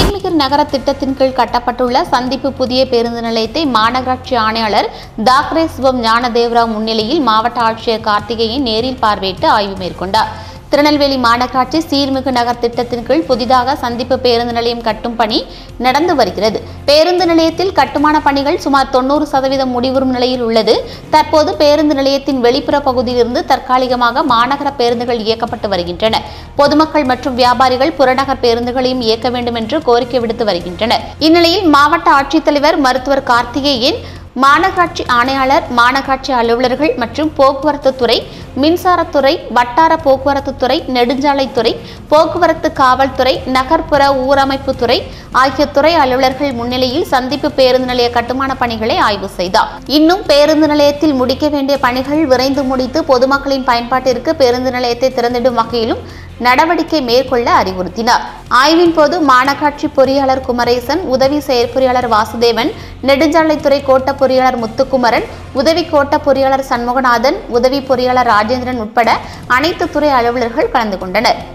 சீர்மிகு நகர திட்டத்தின் கீழ் கட்டப்பட்டுள்ள சந்திப்பு புதிய பேருந்து நிலையத்தை மாநகராட்சி ஆணையாளர் தாக்கரே சிவம் ஞானதேவராவ் முன்னிலையில் மாவட்ட ஆட்சியர் கார்த்திகேயன் நேரில் பார்வையிட்டு ஆய்வு மேற்கொண்டார் திருநெல்வேலி மாநகராட்சி சீர்மிகு நகர் திட்டத்தின் கீழ் புதிதாக சந்திப்பு பேருந்து நிலையம் கட்டும் பணி நடந்து வருகிறது பேருந்து நிலையத்தில் கட்டுமான பணிகள் சுமார் தொண்ணூறு சதவீதம் முடிவுறும் நிலையில் உள்ளது தற்போது பேருந்து நிலையத்தின் வெளிப்புற பகுதியிலிருந்து தற்காலிகமாக மாநகர பேருந்துகள் இயக்கப்பட்டு வருகின்றன பொதுமக்கள் மற்றும் வியாபாரிகள் புறநகர் பேருந்துகளையும் இயக்க வேண்டும் என்று கோரிக்கை விடுத்து வருகின்றனர் இந்நிலையில் மாவட்ட ஆட்சித்தலைவர் மருத்துவர் கார்த்திகேயன் மாநகராட்சி ஆணையாளர் மாநகராட்சி அலுவலர்கள் மற்றும் போக்குவரத்து துறை மின்சாரத்துறை வட்டார போக்குவரத்து துறை நெடுஞ்சாலைத்துறை போக்குவரத்து காவல்துறை நகர்ப்புற ஊரமைப்பு துறை ஆகிய துறை அலுவலர்கள் முன்னிலையில் சந்திப்பு பேருந்து நிலைய கட்டுமான பணிகளை ஆய்வு செய்தார் இன்னும் பேருந்து நிலையத்தில் முடிக்க வேண்டிய பணிகள் விரைந்து முடித்து பொதுமக்களின் பயன்பாட்டிற்கு பேருந்து நிலையத்தை திறந்திடும் வகையிலும் நடவடிக்கை மேற்கொள்ள அறிவுறுத்தினார் ஆய்வின் போது மாநகராட்சி பொறியாளர் குமரேசன் உதவி செயற்பொறியாளர் வாசுதேவன் நெடுஞ்சாலைத்துறை கோட்ட பொறியாளர் முத்துக்குமரன் உதவி கோட்ட பொறியாளர் சண்முகநாதன் உதவி பொறியாளர் ராஜேந்திரன் உட்பட அனைத்து துறை அலுவலர்கள் கலந்து கொண்டனர்